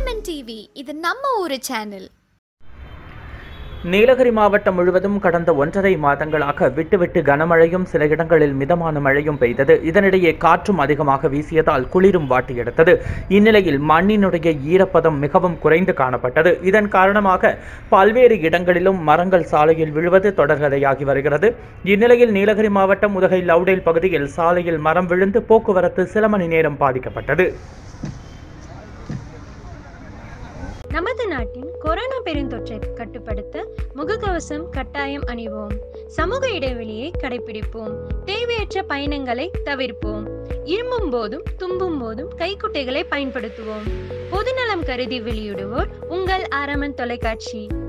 RMN TV இது நம்ம ஊரு சேனல் நீலகிரி மாவட்டம் முழுவதும் கடந்த ஒன்றரை மாதங்களாக விட்டுவிட்டு கனமழையும் சில இடங்களில் மிதமான மழையும் பெய்தது இதனிடையே காற்றும் அதிகமாக வீசியதால் குளிரும் வாட்டியெடுத்தது இந்நிலையில் மண்ணினுடைய ஈரப்பதம் மிகவும் குறைந்து காணப்பட்டது இதன் காரணமாக பல்வேறு இடங்களிலும் மரங்கள் சாலையில் விழுவது தொடர்கதையாகி வருகிறது இந்நிலையில் நீலகிரி மாவட்டம் உதகை லவுடேல் பகுதியில் சாலையில் மரம் விழுந்து போக்குவரத்து சில மணி நேரம் பாதிக்கப்பட்டது நமது நாட்டின் கொரோனா பெருந்தொற்றை கட்டுப்படுத்த முகக்கவசம் கட்டாயம் அணிவோம் சமூக இடைவெளியை கடைபிடிப்போம் தேவையற்ற பயணங்களை தவிர்ப்போம் இருமும் போதும் தும்பும் போதும் கைக்குட்டைகளை பயன்படுத்துவோம் பொதுநலம் கருதி வெளியிடுவோர் உங்கள் ஆரமன் தொலைக்காட்சி